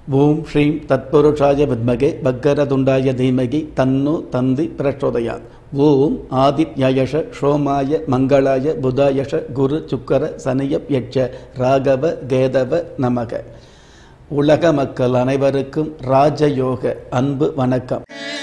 ஓம் ஸ்ரீம் தத்புருஷாய வித்மகே பக்கரதுண்டாய தீமகி தன்னு தந்தி பிரச்சோதயாத் ஓம் ஆதித்யயஷ சோமாய மங்களாய புதாயஷ குரு சுக்கர சனியப் யட்ச ராகவ கேதவ நமக உலக மக்கள் அனைவருக்கும் ராஜயோக அன்பு வணக்கம்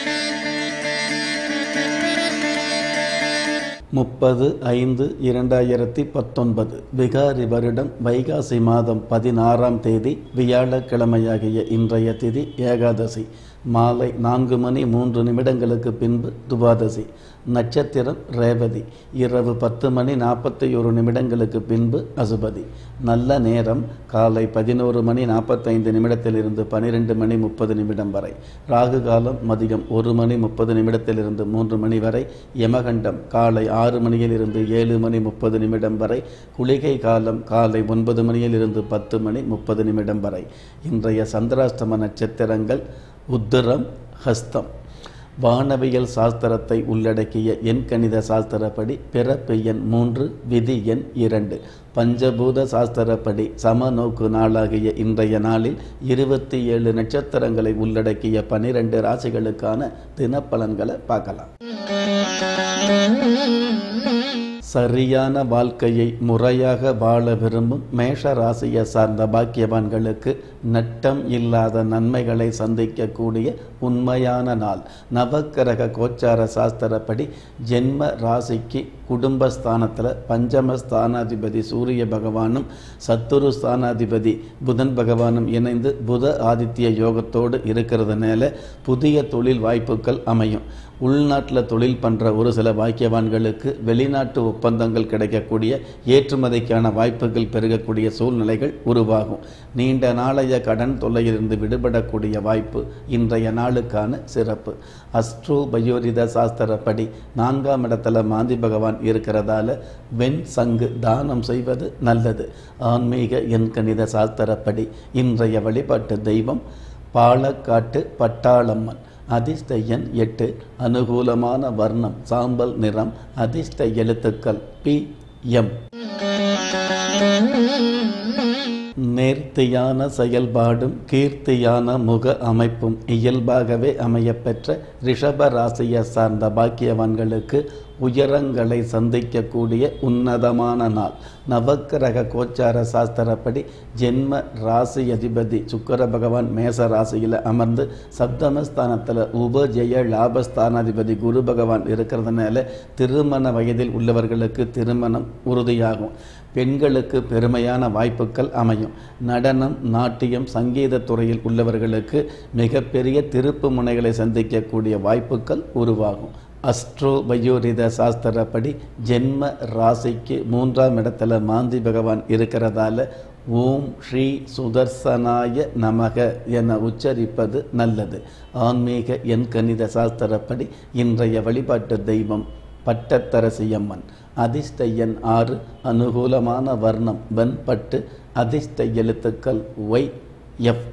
முப்பது ஐந்து இரண்டாயிரத்தி பத்தொன்பது விகாரி வருடம் வைகாசி மாதம் பதினாறாம் தேதி வியாழக்கிழமையாகிய இன்றைய திதி ஏகாதசி மாலை நான்கு மணி மூன்று நிமிடங்களுக்கு பின்பு துவாதசி நட்சத்திரம் ரேவதி இரவு பத்து மணி நாற்பத்தி ஒரு நிமிடங்களுக்கு பின்பு அசுபதி நல்ல நேரம் காலை பதினோரு மணி நாற்பத்தைந்து நிமிடத்திலிருந்து பனிரெண்டு மணி முப்பது நிமிடம் வரை ராகு காலம் மதியம் ஒரு மணி முப்பது நிமிடத்திலிருந்து மூன்று மணி வரை யமகண்டம் காலை ஆறு மணியிலிருந்து ஏழு மணி முப்பது நிமிடம் வரை குளிகை காலம் காலை ஒன்பது மணியிலிருந்து பத்து மணி முப்பது நிமிடம் வரை இன்றைய சந்திராஷ்டம நட்சத்திரங்கள் உத்திரம் ஹஸ்தம் வானவியல் சாஸ்திரத்தை உள்ளடக்கிய எண் கணித சாஸ்திரப்படி பிறப்பு எண் மூன்று விதி எண் இரண்டு பஞ்சபூத சாஸ்திரப்படி சமநோக்கு நாளாகிய இன்றைய நாளில் இருபத்தி ஏழு நட்சத்திரங்களை உள்ளடக்கிய பனிரெண்டு ராசிகளுக்கான தினப்பலன்களை பார்க்கலாம் சரியான வாழ்க்கையை முறையாக வாழ விரும்பும் மேஷ ராசியை சார்ந்த பாக்கியவான்களுக்கு நட்டம் இல்லாத நன்மைகளை சந்திக்கக்கூடிய உண்மையான நாள் நவக்கிரக கோச்சார சாஸ்திரப்படி ஜென்ம ராசிக்கு குடும்பஸ்தானத்தில் பஞ்சம ஸ்தானாதிபதி சூரிய பகவானும் சத்துரு ஸ்தானாதிபதி புதன் பகவானும் இணைந்து புத ஆதித்ய யோகத்தோடு இருக்கிறதுனால புதிய தொழில் வாய்ப்புகள் அமையும் உள்நாட்டில் தொழில் பண்ணுற ஒரு சில பாக்கியவான்களுக்கு வெளிநாட்டு ஒப்பந்தங்கள் கிடைக்கக்கூடிய ஏற்றுமதிக்கான வாய்ப்புகள் பெருகக்கூடிய சூழ்நிலைகள் உருவாகும் நீண்ட நாளைய கடன் தொல்லையிலிருந்து விடுபடக்கூடிய வாய்ப்பு இன்றைய நாளுக்கான சிறப்பு அஸ்ட்ரோ பயோரித சாஸ்திரப்படி நான்காம் இடத்துல மாந்தி பகவான் இருக்கிறதால வெண் சங்கு தானம் செய்வது நல்லது ஆன்மீக எண்கணித சாஸ்திரப்படி இன்றைய வழிபாட்டு தெய்வம் பாலக்காட்டு பட்டாளம்மன் அதிர்ஷ்ட எண் எட்டு அனுகூலமான வர்ணம் சாம்பல் நிறம் அதிர்ஷ்ட எழுத்துக்கள் பி எம் நேர்த்தியான செயல்பாடும் கீர்த்தியான முக அமைப்பும் இயல்பாகவே அமையப்பெற்ற ரிஷப ராசியை சார்ந்த பாக்கியவான்களுக்கு உயரங்களை சந்திக்கக்கூடிய உன்னதமான நாள் நவக்கிரக கோச்சார சாஸ்திரப்படி ஜென்ம ராசி அதிபதி சுக்கர பகவான் மேச ராசியில் அமர்ந்து சப்தமஸ்தானத்தில் உபஜெய லாபஸ்தானாதிபதி குரு பகவான் இருக்கிறதுனால திருமண வயதில் உள்ளவர்களுக்கு திருமணம் உறுதியாகும் பெண்களுக்கு பெருமையான வாய்ப்புகள் அமையும் நடனம் நாட்டியம் சங்கீத துறையில் உள்ளவர்களுக்கு மிகப்பெரிய திருப்பு முனைகளை சந்திக்கக்கூடிய வாய்ப்புகள் உருவாகும் அஸ்ட்ரோ பயோரித சாஸ்திரப்படி ஜென்ம ராசிக்கு மூன்றாம் இடத்துல மாந்தி பகவான் இருக்கிறதால ஓம் ஸ்ரீ சுதர்சனாய நமக என உச்சரிப்பது நல்லது ஆன்மீக எண் கணித சாஸ்திரப்படி இன்றைய வழிபாட்டு தெய்வம் பட்டத்தரசியம்மன் அதிர்ஷ்ட எண் ஆறு அனுகூலமான வர்ணம் வெண்பட்டு அதிர்ஷ்ட எழுத்துக்கள் ஒய் எஃப்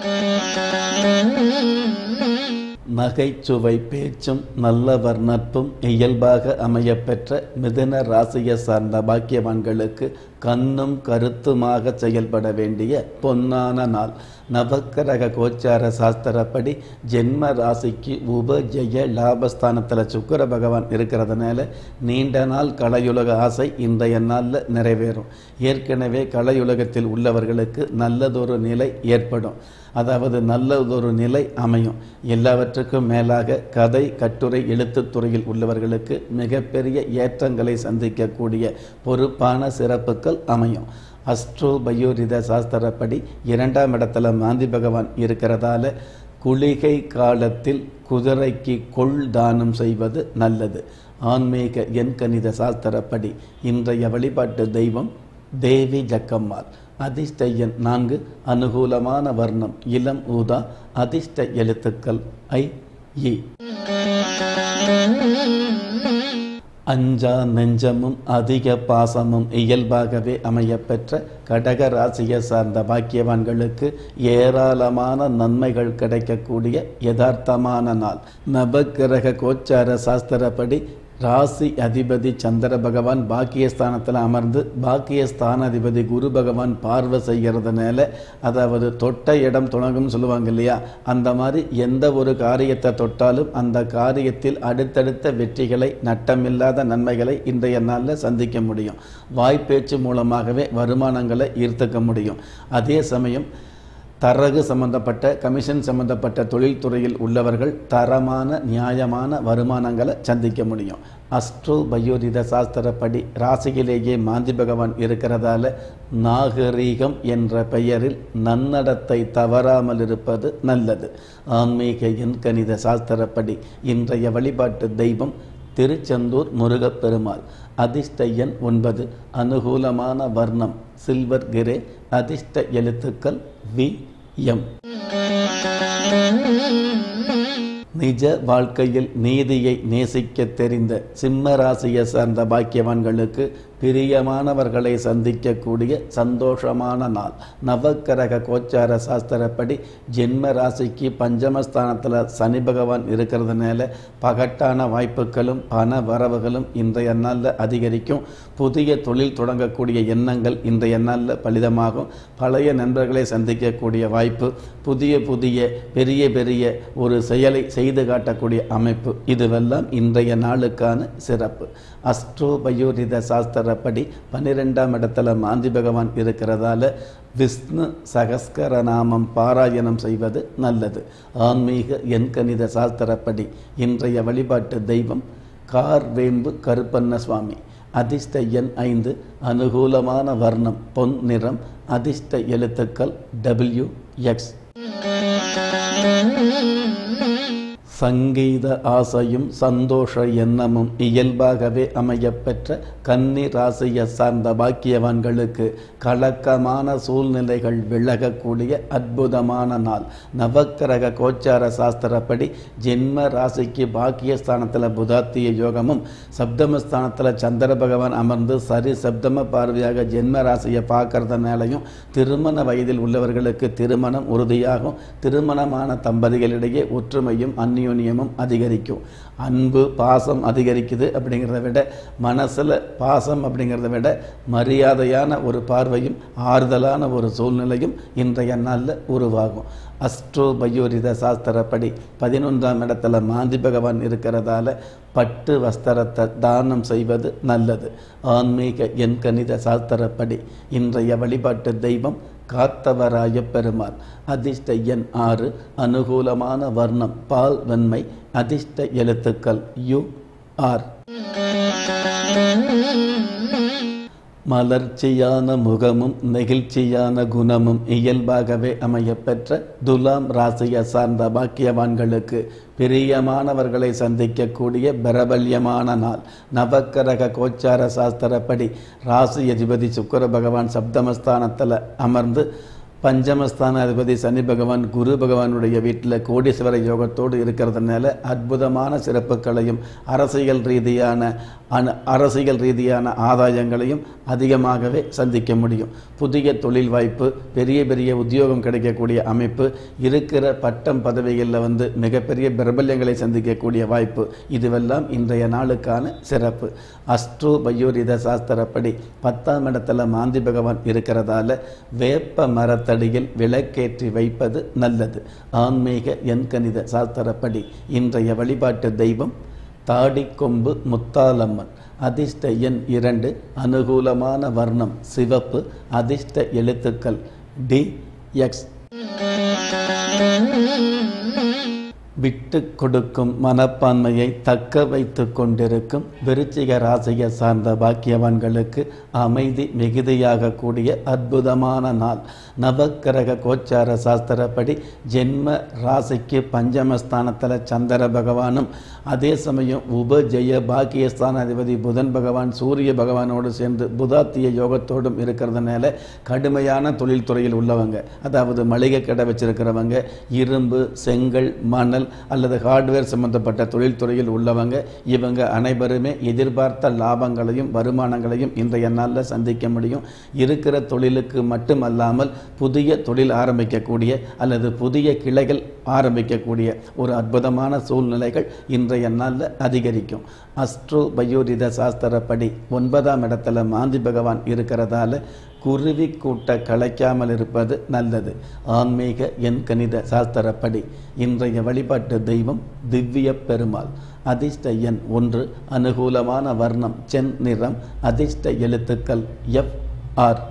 நகைச்சுவை பேச்சும் நல்லவர் நட்பும் இயல்பாக அமையப்பெற்ற மிதுன ராசியை சார்ந்த பாக்கியவான்களுக்கு கண்ணும் கருத்துமாக செயல்பட வேண்டிய பொன்னான நாள் நவக்கிரக கோச்சார சாஸ்திரப்படி ஜென்ம ராசிக்கு உபஜெய லாபஸ்தானத்தில் சுக்கர பகவான் இருக்கிறதுனால நீண்ட நாள் கலையுலக ஆசை இன்றைய நாளில் நிறைவேறும் ஏற்கனவே கலையுலகத்தில் உள்ளவர்களுக்கு நல்லதொரு நிலை ஏற்படும் அதாவது நல்லதொரு நிலை அமையும் எல்லாவற்றுக்கும் மேலாக கதை கட்டுரை எழுத்துத் துறையில் உள்ளவர்களுக்கு மிகப்பெரிய ஏற்றங்களை சந்திக்கக்கூடிய பொறுப்பான சிறப்புகள் அமையும் அஸ்ட்ரோ பயோரித சாஸ்திரப்படி இரண்டாம் இடத்துல மாந்தி பகவான் இருக்கிறதால குளிகை காலத்தில் குதிரைக்கு கொள் தானம் செய்வது நல்லது ஆன்மீக எண்கணித சாஸ்திரப்படி இன்றைய வழிபாட்டு தெய்வம் தேவி ஜக்கம்மாள் அதிர்ஷ்ட எண் நான்கு அனுகூலமான வர்ணம் இளம் ஊதா அதிர்ஷ்ட எழுத்துக்கள் ஐ இ அஞ்சா நெஞ்சமும் அதிக பாசமும் இயல்பாகவே அமையப்பெற்ற கடக ராசியை சார்ந்த பாக்கியவான்களுக்கு ஏராளமான நன்மைகள் கிடைக்கக்கூடிய யதார்த்தமான நாள் நவக்கிரக கோச்சார சாஸ்திரப்படி ராசி அதிபதி சந்திர பகவான் பாக்கியஸ்தானத்தில் அமர்ந்து பாக்கியஸ்தானாதிபதி குரு பகவான் பார்வை செய்கிறதுனால அதாவது தொட்ட இடம் துணங்கும்னு சொல்லுவாங்க இல்லையா அந்த மாதிரி எந்த ஒரு காரியத்தை தொட்டாலும் அந்த காரியத்தில் அடுத்தடுத்த வெற்றிகளை நட்டமில்லாத நன்மைகளை இன்றைய நாளில் சந்திக்க முடியும் வாய்ப்பேச்சு மூலமாகவே வருமானங்களை ஈர்த்துக்க முடியும் அதே சமயம் தரகு சம்பந்தப்பட்ட கமிஷன் சம்பந்தப்பட்ட தொழில்துறையில் உள்ளவர்கள் தரமான நியாயமான வருமானங்களை சந்திக்க முடியும் அஸ்ட்ரோ பயோரித சாஸ்திரப்படி ராசியிலேயே மாந்தி பகவான் இருக்கிறதால நாகரீகம் என்ற பெயரில் நன்னடத்தை தவறாமல் இருப்பது நல்லது ஆன்மீக எண்கணித சாஸ்திரப்படி இன்றைய வழிபாட்டு தெய்வம் திருச்செந்தூர் முருகப்பெருமாள் அதிர்ஷ்ட எண் ஒன்பது அனுகூலமான வர்ணம் சில்வர் கிரே அதிர்ஷ்ட எழுத்துக்கள் வி எம் நிஜ வாழ்க்கையில் நீதியை நேசிக்க தெரிந்த சிம்ம ராசியை சார்ந்த பாக்கியவான்களுக்கு பிரியமானவர்களை சந்திக்கக்கூடிய சந்தோஷமான நாள் நவக்கிரக கோச்சார சாஸ்திரப்படி ஜென்ம ராசிக்கு பஞ்சமஸ்தானத்தில் சனி பகவான் இருக்கிறதுனால பகட்டான வாய்ப்புகளும் பண வரவுகளும் இன்றைய நாளில் அதிகரிக்கும் புதிய தொழில் தொடங்கக்கூடிய எண்ணங்கள் இன்றைய நாளில் பலிதமாகும் பழைய நண்பர்களை சந்திக்கக்கூடிய வாய்ப்பு புதிய புதிய பெரிய பெரிய ஒரு செயலை செய்து காட்டக்கூடிய அமைப்பு இதுவெல்லாம் இன்றைய நாளுக்கான சிறப்பு அஸ்ட்ரோபயோரித சாஸ்திரப்படி பன்னிரெண்டாம் இடத்துல மாந்தி பகவான் இருக்கிறதால விஷ்ணு சகஸ்கர நாமம் பாராயணம் செய்வது நல்லது ஆன்மீக எண்கணித சாஸ்திரப்படி இன்றைய வழிபாட்டு தெய்வம் கார் வேம்பு கருப்பண்ண சுவாமி அதிர்ஷ்ட எண் ஐந்து அனுகூலமான வர்ணம் பொன் நிறம் அதிர்ஷ்ட எழுத்துக்கள் டபிள்யூ எக்ஸ் சங்கீத ஆசையும் சந்தோஷ எண்ணமும் இயல்பாகவே அமையப்பெற்ற கன்னி ராசியை சார்ந்த பாக்கியவான்களுக்கு கலக்கமான சூழ்நிலைகள் விலகக்கூடிய அற்புதமான நாள் நவக்கிரக கோச்சார சாஸ்திரப்படி ஜென்ம ராசிக்கு பாக்கியஸ்தானத்தில் புதாத்திய யோகமும் சப்தமஸ்தானத்தில் சந்திர பகவான் அமர்ந்து சரி சப்தம பார்வையாக ஜென்ம ராசியை பார்க்கறதுனாலையும் திருமண வயதில் உள்ளவர்களுக்கு திருமணம் உறுதியாகும் திருமணமான தம்பதிகளிடையே ஒற்றுமையும் அந்யோன்யமும் அதிகரிக்கும் அன்பு பாசம் அதிகரிக்குது அப்படிங்கிறத விட மனசில் பாசம் அப்படிங்கிறத விட மரியாதையான ஒரு பார்வையும் ஆறுதலான ஒரு சூழ்நிலையும் இன்றைய நாளில் உருவாகும் அஸ்ட்ரோ பயோரித சாஸ்திரப்படி பதினொன்றாம் இடத்துல மாந்தி பகவான் இருக்கிறதால பட்டு வஸ்திரத்தை தானம் செய்வது நல்லது ஆன்மீக எண்கணித சாஸ்திரப்படி இன்றைய வழிபாட்டு தெய்வம் காத்தவராய பெருமாள் அதிர்ஷ்ட எண் ஆறு அனுகூலமான வர்ணம் பால் வெண்மை அதிர்ஷ்ட எழுத்துக்கள் யு ஆர் மலர்ச்சியான முகமும் நெகிழ்ச்சியான குணமும் இயல்பாகவே அமையப்பெற்ற துலாம் ராசியை சார்ந்த பாக்கியவான்களுக்கு பிரியமானவர்களை சந்திக்கக்கூடிய பிரபல்யமான நாள் நவக்கரக கோச்சார சாஸ்திரப்படி ராசி அதிபதி சுக்கர பகவான் சப்தமஸ்தானத்தில் அமர்ந்து பஞ்சமஸ்தான அதிபதி சனி பகவான் குரு பகவானுடைய வீட்டில் கோடீஸ்வர யோகத்தோடு இருக்கிறதுனால அற்புதமான சிறப்புகளையும் அரசியல் ரீதியான அனு அரசியல் ரீதியான ஆதாயங்களையும் அதிகமாகவே சந்திக்க முடியும் புதிய தொழில் வாய்ப்பு பெரிய பெரிய உத்தியோகம் கிடைக்கக்கூடிய அமைப்பு இருக்கிற பட்டம் பதவிகளில் வந்து மிகப்பெரிய பிரபல்யங்களை சந்திக்கக்கூடிய வாய்ப்பு இதுவெல்லாம் இன்றைய நாளுக்கான சிறப்பு அஸ்ட்ரோ பயோரித சாஸ்திரப்படி பத்தாம் இடத்துல மாந்தி பகவான் இருக்கிறதால வேப்ப மரத்தடியில் விளக்கேற்றி வைப்பது நல்லது ஆன்மீக எண்கணித சாஸ்திரப்படி இன்றைய வழிபாட்டு தெய்வம் தாடிக்கொம்பு முத்தாலம்மன் அதிர்ஷ்ட எண் இரண்டு அனுகூலமான வர்ணம் சிவப்பு அதிர்ஷ்ட எழுத்துக்கள் டி எக்ஸ் விட்டு கொடுக்கும் மனப்பான்மையை தக்க வைத்து கொண்டிருக்கும் விருச்சிக ராசியை சார்ந்த பாக்கியவான்களுக்கு அமைதி மிகுதியாக கூடிய அற்புதமான நாள் நவக்கிரக கோச்சார சாஸ்திரப்படி ஜென்ம ராசிக்கு பஞ்சமஸ்தானத்தில் சந்திர பகவானும் அதே சமயம் உபஜெய பாக்கியஸ்தான அதிபதி புதன் பகவான் சூரிய பகவானோடு சேர்ந்து புதாத்திய யோகத்தோடும் இருக்கிறதுனால கடுமையான தொழில்துறையில் உள்ளவங்க அதாவது மளிகை கடை வச்சிருக்கிறவங்க இரும்பு செங்கல் மணல் சேனல் அல்லது ஹார்ட்வேர் சம்பந்தப்பட்ட தொழில்துறையில் உள்ளவங்க இவங்க அனைவருமே எதிர்பார்த்த லாபங்களையும் வருமானங்களையும் இன்றைய நாளில் சந்திக்க முடியும் இருக்கிற தொழிலுக்கு மட்டுமல்லாமல் புதிய தொழில் ஆரம்பிக்கக்கூடிய அல்லது புதிய கிளைகள் ஆரம்பிக்கக்கூடிய ஒரு அற்புதமான சூழ்நிலைகள் இன்றைய நாளில் அதிகரிக்கும் அஸ்ட்ரோ பயோரித சாஸ்திரப்படி ஒன்பதாம் இடத்துல மாந்தி பகவான் இருக்கிறதால குருவி கூட்ட கலைக்காமல் இருப்பது நல்லது ஆன்மீக எண் கணித சாஸ்திரப்படி இன்றைய வழிபாட்டு தெய்வம் திவ்ய பெருமாள் அதிர்ஷ்ட எண் ஒன்று அனுகூலமான வர்ணம் சென் நிறம் அதிர்ஷ்ட எழுத்துக்கள் எஃப் ஆர்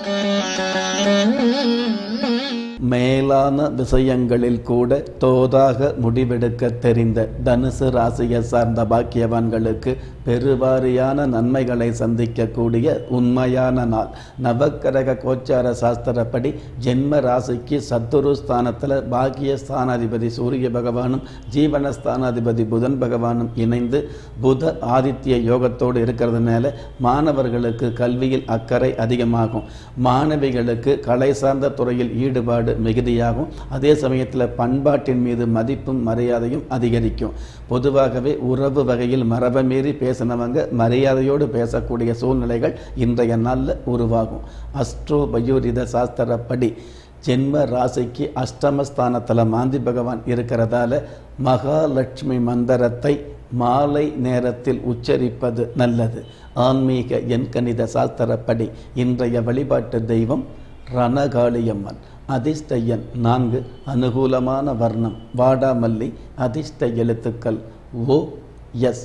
மேலான விஷயங்களில் கூட தோதாக முடிவெடுக்க தெரிந்த தனுசு ராசியை சார்ந்த பாக்கியவான்களுக்கு பெருவாரியான நன்மைகளை சந்திக்கக்கூடிய உண்மையான நாள் நவக்கிரக கோச்சார சாஸ்திரப்படி ஜென்ம ராசிக்கு சத்துரு ஸ்தானத்தில் பாக்கிய ஸ்தானாதிபதி சூரிய பகவானும் ஜீவன ஸ்தானாதிபதி புதன் பகவானும் இணைந்து புத ஆதித்ய யோகத்தோடு இருக்கிறதுனால மாணவர்களுக்கு கல்வியில் அக்கறை அதிகமாகும் மாணவிகளுக்கு கலை சார்ந்த துறையில் ஈடுபாடு மிகுதியாகும் அதே சமயத்தில் பண்பாட்டின் மீது மதிப்பும் மரியாதையும் அதிகரிக்கும் பொதுவாகவே உறவு வகையில் மரபை மீறி பேசினவங்க மரியாதையோடு பேசக்கூடிய சூழ்நிலைகள் இன்றைய நாளில் உருவாகும் அஸ்ட்ரோ பயோரித சாஸ்திரப்படி ஜென்ம ராசிக்கு அஷ்டமஸ்தானத்தில் மாந்தி பகவான் இருக்கிறதால மகாலட்சுமி மந்திரத்தை மாலை நேரத்தில் உச்சரிப்பது நல்லது ஆன்மீக எண்கணித சாஸ்திரப்படி இன்றைய வழிபாட்டு தெய்வம் ரணகாளியம்மன் அதிர்ஷ்ட எண் நான்கு அனுகூலமான வர்ணம் வாடாமல்லி அதிர்ஷ்ட எழுத்துக்கள் ஓ எஸ்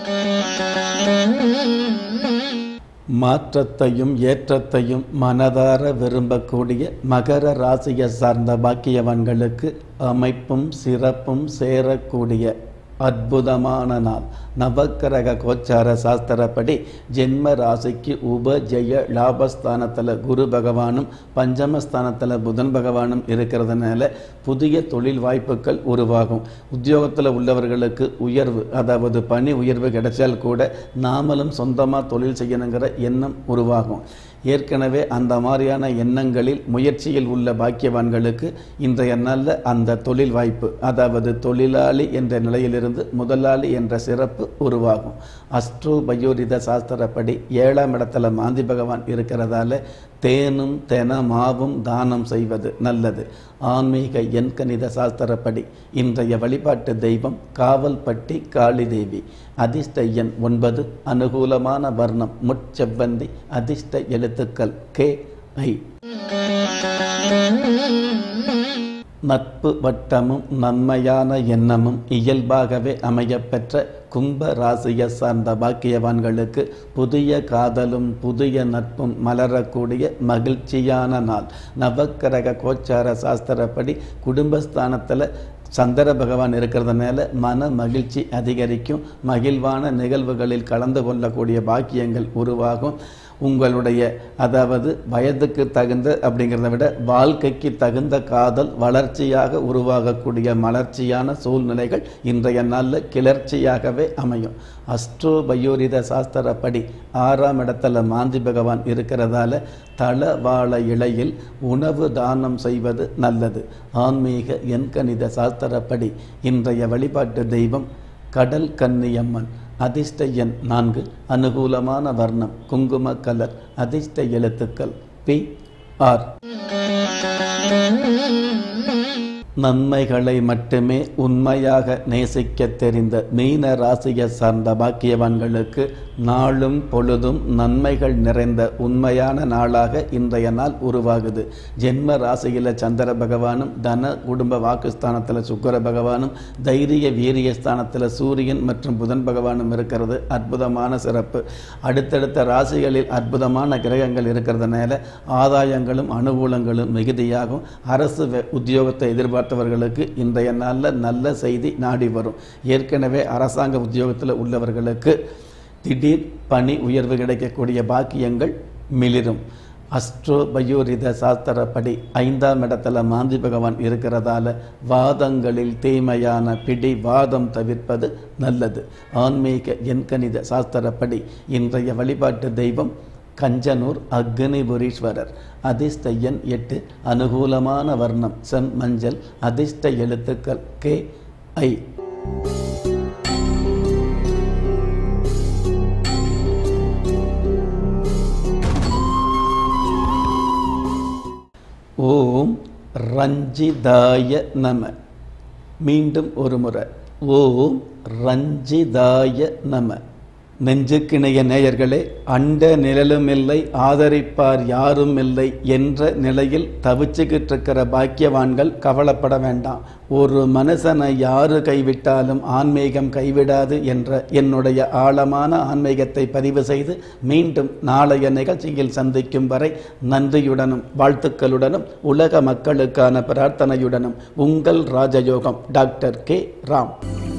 மாற்றத்தையும் ஏற்றத்தையும் மனதார விரும்பக்கூடிய மகர ராசியை சார்ந்த பாக்கியவான்களுக்கு அமைப்பும் சிறப்பும் சேரக்கூடிய அற்புதமான நாள் நவக்கிரக கோச்சார சாஸ்திரப்படி ஜென்ம ராசிக்கு உப ஜெய லாபஸ்தானத்தில் குரு பகவானும் பஞ்சமஸ்தானத்தில் புதன் பகவானும் இருக்கிறதுனால புதிய தொழில் வாய்ப்புகள் உருவாகும் உத்தியோகத்தில் உள்ளவர்களுக்கு உயர்வு அதாவது பணி உயர்வு கிடைச்சால் கூட நாமளும் சொந்தமாக தொழில் செய்யணுங்கிற எண்ணம் உருவாகும் ஏற்கனவே அந்த மாதிரியான எண்ணங்களில் முயற்சியில் உள்ள பாக்கியவான்களுக்கு இன்றைய நாளில் அந்த தொழில் வாய்ப்பு அதாவது தொழிலாளி என்ற நிலையிலிருந்து முதலாளி என்ற சிறப்பு உருவாகும் அஸ்ட்ரோ பயோரித சாஸ்திரப்படி ஏழாம் இடத்துல மாந்தி பகவான் இருக்கிறதால தேனும் தெனமாவும் தானம் செய்வது நல்லது ஆன்மீக எண்கணித சாஸ்திரப்படி இன்றைய வழிபாட்டு தெய்வம் காவல்பட்டி காளி தேவி அதிர்ஷ்ட எண் ஒன்பது அனுகூலமான வர்ணம் முட்செவ்வந்தி அதிர்ஷ்ட எழுத்துக்கள் கே ஐ நட்பு வட்டமும் நன்மையான எண்ணமும் இயல்பாகவே அமையப்பெற்ற கும்ப ராசியை சார்ந்த பாக்கியவான்களுக்கு புதிய காதலும் புதிய நட்பும் மலரக்கூடிய மகிழ்ச்சியான நாள் நவக்கிரக கோச்சார சாஸ்திரப்படி குடும்பஸ்தானத்தில் சந்திர பகவான் இருக்கிறதுனால மன மகிழ்ச்சி அதிகரிக்கும் மகிழ்வான நிகழ்வுகளில் கலந்து கொள்ளக்கூடிய பாக்கியங்கள் உருவாகும் உங்களுடைய அதாவது வயதுக்கு தகுந்த அப்படிங்கிறத விட வாழ்க்கைக்கு தகுந்த காதல் வளர்ச்சியாக உருவாகக்கூடிய மலர்ச்சியான சூழ்நிலைகள் இன்றைய நாளில் கிளர்ச்சியாகவே அமையும் அஸ்ட்ரோ பயோரித சாஸ்திரப்படி ஆறாம் இடத்துல மாந்தி பகவான் இருக்கிறதால தள வாழ இலையில் உணவு தானம் செய்வது நல்லது ஆன்மீக எண்கணித சாஸ்திரப்படி இன்றைய வழிபாட்டு தெய்வம் கடல் கன்னியம்மன் அதிர்ஷ்ட எண் நான்கு அனுகூலமான வர்ணம் குங்கும கலர் அதிர்ஷ்ட எழுத்துக்கள் பி ஆர் நன்மைகளை மட்டுமே உண்மையாக நேசிக்க தெரிந்த மீன ராசியை சார்ந்த பாக்கியவான்களுக்கு நாளும் பொழுதும் நன்மைகள் நிறைந்த உண்மையான நாளாக இன்றைய நாள் உருவாகுது ஜென்ம ராசியில் சந்திர பகவானும் தன குடும்ப வாக்குஸ்தானத்தில் சுக்கர பகவானும் தைரிய வீரிய ஸ்தானத்தில் சூரியன் மற்றும் புதன் பகவானும் இருக்கிறது அற்புதமான சிறப்பு அடுத்தடுத்த ராசிகளில் அற்புதமான கிரகங்கள் இருக்கிறதுனால ஆதாயங்களும் அனுகூலங்களும் மிகுதியாகும் அரசு உத்தியோகத்தை எதிர்பார்த்தவர்களுக்கு இன்றைய நாளில் நல்ல செய்தி நாடி வரும் ஏற்கனவே அரசாங்க உத்தியோகத்தில் உள்ளவர்களுக்கு திடீர் பணி உயர்வு கிடைக்கக்கூடிய பாக்கியங்கள் மிளிரும் அஸ்ட்ரோ பயோரித சாஸ்திரப்படி ஐந்தாம் இடத்துல மாந்தி பகவான் இருக்கிறதால வாதங்களில் தீமையான பிடி வாதம் தவிர்ப்பது நல்லது ஆன்மீக எண்கணித சாஸ்திரப்படி இன்றைய வழிபாட்டு தெய்வம் கஞ்சனூர் அக்னிபுரீஸ்வரர் அதிர்ஷ்ட எண் எட்டு அனுகூலமான வர்ணம் செம் மஞ்சள் அதிர்ஷ்ட எழுத்துக்கள் கே ஐ ஓம் ரஞ்சிதாய நம மீண்டும் ஒரு முறை ஓம் ரஞ்சிதாய நம நெஞ்சுக்கிணைய நேயர்களே அண்ட நிழலும் இல்லை ஆதரிப்பார் யாரும் இல்லை என்ற நிலையில் தவிச்சுக்கிட்டு இருக்கிற பாக்கியவான்கள் கவலைப்பட வேண்டாம் ஒரு மனுஷனை யாரு கைவிட்டாலும் ஆன்மீகம் கைவிடாது என்ற என்னுடைய ஆழமான ஆன்மீகத்தை பதிவு செய்து மீண்டும் நாளைய நிகழ்ச்சியில் சந்திக்கும் வரை நன்றியுடனும் வாழ்த்துக்களுடனும் உலக மக்களுக்கான பிரார்த்தனையுடனும் உங்கள் ராஜயோகம் டாக்டர் கே ராம்